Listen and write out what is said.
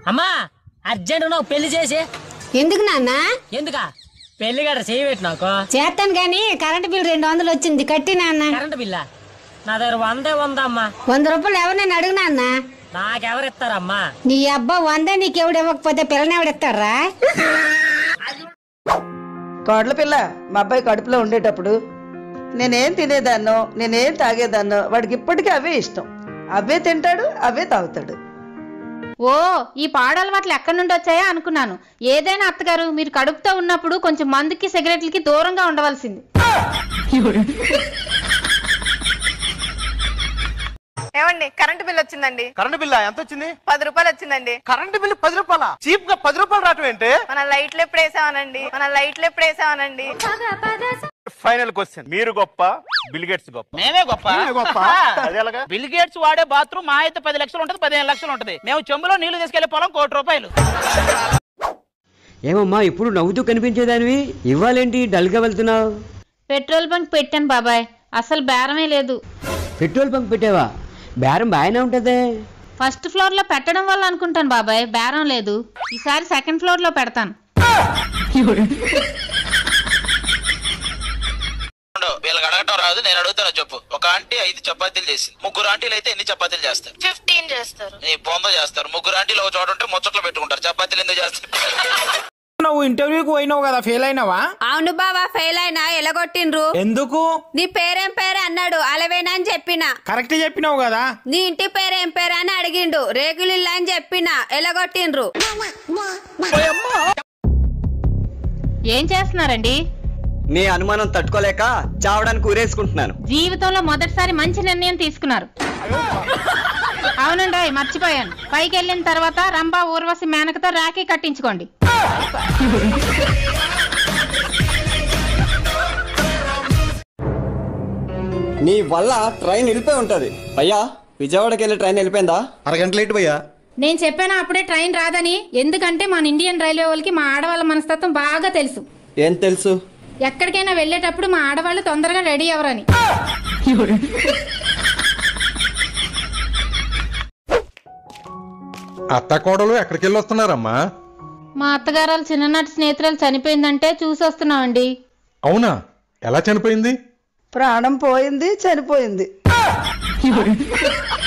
అమ్మా అర్జెంట్ నువ్వు పెళ్లి చేసి ఎందుకు నాన్న ఎందుకా పెళ్లి గడ చేయబెట్టి నాకు చేస్తాను గాని కరెంట్ బిల్ రెండు వందలు వచ్చింది కట్టి నాన్న కరెంట్ బిల్లా నా దగ్గర వందే ఉందమ్మా వంద రూపాయలు ఎవరినైనా అడుగు నాన్న నాకెవరిస్తారమ్మా నీ అబ్బా వంద నీకెవడు ఇవ్వకపోతే పిల్లనెవడిస్తారా కోడల పిల్ల మా అబ్బాయి కడుపులో ఉండేటప్పుడు నేనేం తినేదాన్నో నేనేం తాగేదాన్నో వాడికి ఇప్పటికీ అవే ఇష్టం అవే తింటాడు అవే తాగుతాడు ఓ ఈ పాడలవాట్లు ఎక్కడి నుండి వచ్చాయా అనుకున్నాను ఏదైనా అత్తగారు మీరు కడుపుతో ఉన్నప్పుడు కొంచెం మందుకి సిగరెట్లకి దూరంగా ఉండవలసింది ఏమండి కరెంట్ బిల్ వచ్చిందండి కరెంట్ బిల్లా ఎంత వచ్చింది పది రూపాయలు వచ్చిందండి కరెంట్ బిల్లు పది రూపాయల చీప్ గా పది రూపాయలు రావటం ఏంటి మన లైట్లు ఎప్పుడు వేసామనండి మన లైట్లు ఎప్పుడు వేసామనండి ఫైనల్ క్వశ్చన్ మీరు గొప్ప బిల్గేట్స్ గొప్ప మేమే గొప్ప గొప్ప అది ఎలాగా బిల్ గేట్స్ వాడే బాత్రూమ్ మా అయితే పది లక్షలు ఉంటది పదిహేను లక్షలు ఉంటది మేము చెంబులో నీళ్లు తీసుకెళ్లే పొలం కోటి రూపాయలు ఏమమ్మా ఇప్పుడు నవ్వుతూ కనిపించేదానివి ఇవ్వాలేంటి డల్గా వెళ్తున్నావు పెట్రోల్ బంక్ పెట్టాను బాబాయ్ అసలు బేరమే లేదు పెట్రోల్ బంక్ పెట్టావా బేరం బాగానే ఉంటదే ఫస్ట్ ఫ్లోర్ లో పెట్టడం వల్ల అనుకుంటాను బాబాయ్ బేరం లేదు ఈసారి సెకండ్ ఫ్లోర్ లో పెడతాను వీళ్ళకి అడగటం రాదు నేను అడుగుతాను చెప్పు ఒక ఆంటీ ఐదు చపాతీలు చేసింది ముగ్గురు ఆంటీలు అయితే ఎన్ని చపాతీలు చేస్తారు ఫిఫ్టీన్ చేస్తారు ఈ బొంద చేస్తారు ముగ్గురు ఆంటీలు ఒక చోట ఉంటే ముచ్చట్లు పెట్టుకుంటారు చపాతీలు ఎందుకు చేస్తారు నువ్వు ఇంటర్వ్యూకి పోయినావు కదా ఫెయిల్ అయినావా అవును బావా ఫెయిల్ అయినా ఎలగొట్టిండ్రు ఎందుకు నీ పేరేం పేరు అన్నాడు అలవేనా అని చెప్పిన కరెక్ట్ చెప్పినావు కదా నీ ఇంటి పేరేం పేరు అని అడిగిండు రేగులిల్లా అని చెప్పిన ఎలగొట్టిండ్రు ఏం చేస్తున్నారండి నీ అనుమానం తట్టుకోలేక చావడానికి ఊరేసుకుంటున్నాను జీవితంలో మొదటిసారి మంచి నిర్ణయం తీసుకున్నారు అవునండి మర్చిపోయాను పైకి వెళ్ళిన తర్వాత రంభా ఊర్వశి మేనకతో రాఖీ కట్టించుకోండి నీ వల్ల ట్రైన్ వెళ్ళిపోయి ఉంటది అయ్యా విజయవాడకి వెళ్ళి ట్రైన్ వెళ్ళిపోయిందా అరగంట లేట్ పోయా నేను చెప్పాను అప్పుడే ట్రైన్ రాదని ఎందుకంటే మన ఇండియన్ రైల్వే వాళ్ళకి మా ఆడవాళ్ళ మనస్తత్వం బాగా తెలుసు ఏం తెలుసు ఎక్కడికైనా వెళ్ళేటప్పుడు మా ఆడవాళ్ళు తొందరగా రెడీ అవ్వరని అత్త కోడలు ఎక్కడికి వెళ్ళి వస్తున్నారమ్మా మా అత్తగారాలు చిన్ననాటి స్నేహితురాలు చనిపోయిందంటే చూసి వస్తున్నామండి అవునా ఎలా చనిపోయింది ప్రాణం పోయింది చనిపోయింది